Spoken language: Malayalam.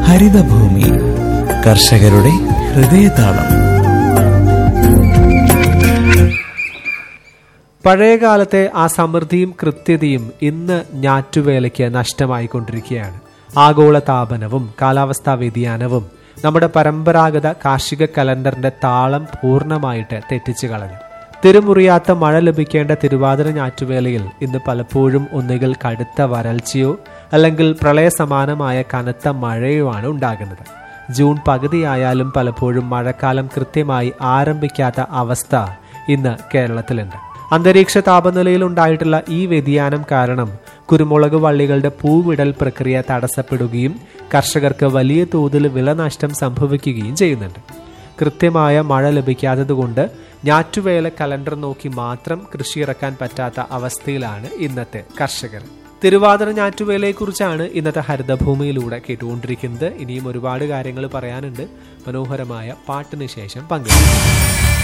ഹരിതഭൂമി കർഷകരുടെ ഹൃദയതാളം പഴയകാലത്തെ ആ സമൃദ്ധിയും കൃത്യതയും ഇന്ന് ഞാറ്റുവേലയ്ക്ക് നഷ്ടമായിക്കൊണ്ടിരിക്കുകയാണ് ആഗോള താപനവും കാലാവസ്ഥാ വ്യതിയാനവും നമ്മുടെ പരമ്പരാഗത കാർഷിക കലണ്ടറിന്റെ താളം പൂർണ്ണമായിട്ട് തെറ്റിച്ചു കളഞ്ഞു തിരുമുറിയാത്ത മഴ ലഭിക്കേണ്ട തിരുവാതിര ഞാറ്റുവേലയിൽ ഇന്ന് പലപ്പോഴും ഒന്നുകിൽ കടുത്ത വരൾച്ചയോ അല്ലെങ്കിൽ പ്രളയ സമാനമായ കനത്ത മഴയോ ആണ് ഉണ്ടാകുന്നത് ജൂൺ പകുതിയായാലും പലപ്പോഴും മഴക്കാലം കൃത്യമായി ആരംഭിക്കാത്ത അവസ്ഥ ഇന്ന് കേരളത്തിലുണ്ട് അന്തരീക്ഷ താപനിലയിൽ ഉണ്ടായിട്ടുള്ള ഈ വ്യതിയാനം കാരണം കുരുമുളക് വള്ളികളുടെ പൂവിടൽ പ്രക്രിയ തടസ്സപ്പെടുകയും കർഷകർക്ക് വലിയ തോതിൽ വിളനഷ്ടം സംഭവിക്കുകയും ചെയ്യുന്നുണ്ട് കൃത്യമായ മഴ ലഭിക്കാത്തതുകൊണ്ട് ഞാറ്റുവേല കലണ്ടർ നോക്കി മാത്രം കൃഷി ഇറക്കാൻ പറ്റാത്ത അവസ്ഥയിലാണ് ഇന്നത്തെ കർഷകർ തിരുവാതിര ഞാറ്റുവേലയെക്കുറിച്ചാണ് ഇന്നത്തെ ഹരിതഭൂമിയിലൂടെ കേട്ടുകൊണ്ടിരിക്കുന്നത് ഇനിയും ഒരുപാട് കാര്യങ്ങൾ പറയാനുണ്ട് മനോഹരമായ പാട്ടിന് ശേഷം പങ്കെടുക്കും